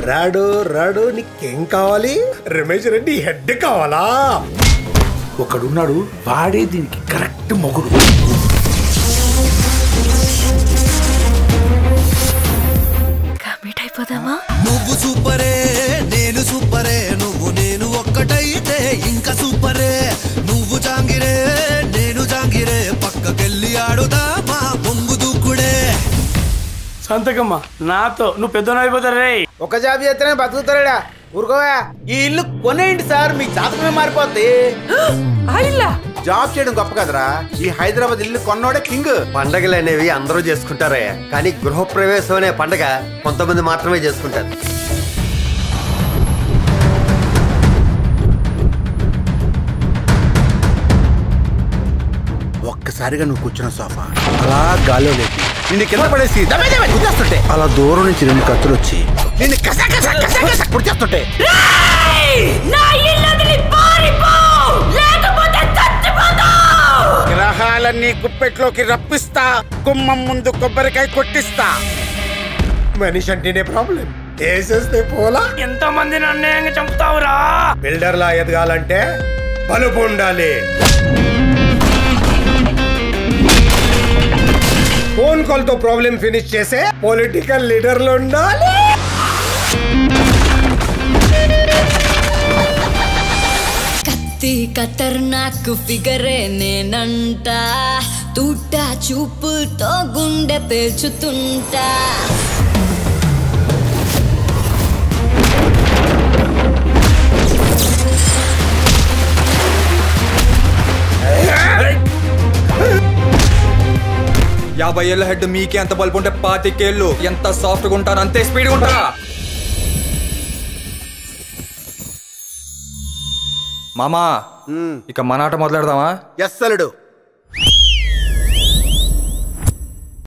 రాడు రాడు నీకేం కావాలి రమేష్ రెడ్డి హెడ్ కావాలా ఒకడున్నాడు వాడే దీనికి కరెక్ట్ మొగుడు కమిట్ అయిపోదామా నువ్వు సూపరే నేను సూపరే నువ్వు నేను ఒక్కటైతే ఇంకా సూపరే నువ్వు జాంగిరే నేను జాంగిరే పక్కకెళ్ళి ఆడుదామా పొంగు దూకుడే సంతకమ్మా నాతో నువ్వు పెద్ద అయిపోతారు రే ఒక జాబ్ చేస్తేనే బతుకుతాడా ఊరుకోవా ఈ ఇల్లు కొనేయండి సార్ మీ జాతకమే మారిపోద్ది జాబ్ చేయడం గొప్ప కదరా ఈ హైదరాబాద్ ఇల్లు కొన్నోడే కింగ్ పండగలు అనేవి అందరూ చేసుకుంటారే కానీ గృహప్రవేశం అనే పండగ కొంతమంది మాత్రమే చేసుకుంటారు ఒక్కసారిగా నువ్వు కూర్చున్న సోఫా అలా గాల్లో లేపి నిన్ను కింద పడేసి దబే దబే గుద్దేస్తుంటే అలా దూరం నుంచి రెండు కత్తులు వచ్చి నిన్ను కసా కసా కసా కసా పొడిచేస్తుంటే నా ఇల్లు వదిలి పారిపో లేకపోతే చచ్చిపోతావు గ్రహాలన్నీ గుప్పెట్లోకి రప్పిస్తా గుమ్మం ముందు కొబ్బరికాయ కొట్టిస్తా మనిషి అంటేనే ప్రాబ్లం వేసేస్తే పోలా ఎంత మందిని అన్యాయంగా చంపుతావురా బిల్డర్లా ఎదగాలంటే బలుపు ఉండాలి ఫోన్ కాల్ తో ప్రాబ్లం ఫినిష్ చేసే పొలిటికల్ లీడర్లు ఉండాలి కత్తి ఖతర్నాక్ ఫిగరే నేనంట తూట చూపుతో గుండె పేల్చుతుంటా యాభై ఏళ్ళ హెడ్ మీకే ఎంత బల్బు ఉంటే పాతికేళ్ళు ఎంత సాఫ్ట్గా ఉంటాను అంతే స్పీడ్గా ఉంటా మామా ఇక మన ఆట మొదలెడదామా ఎస్ అల్లుడు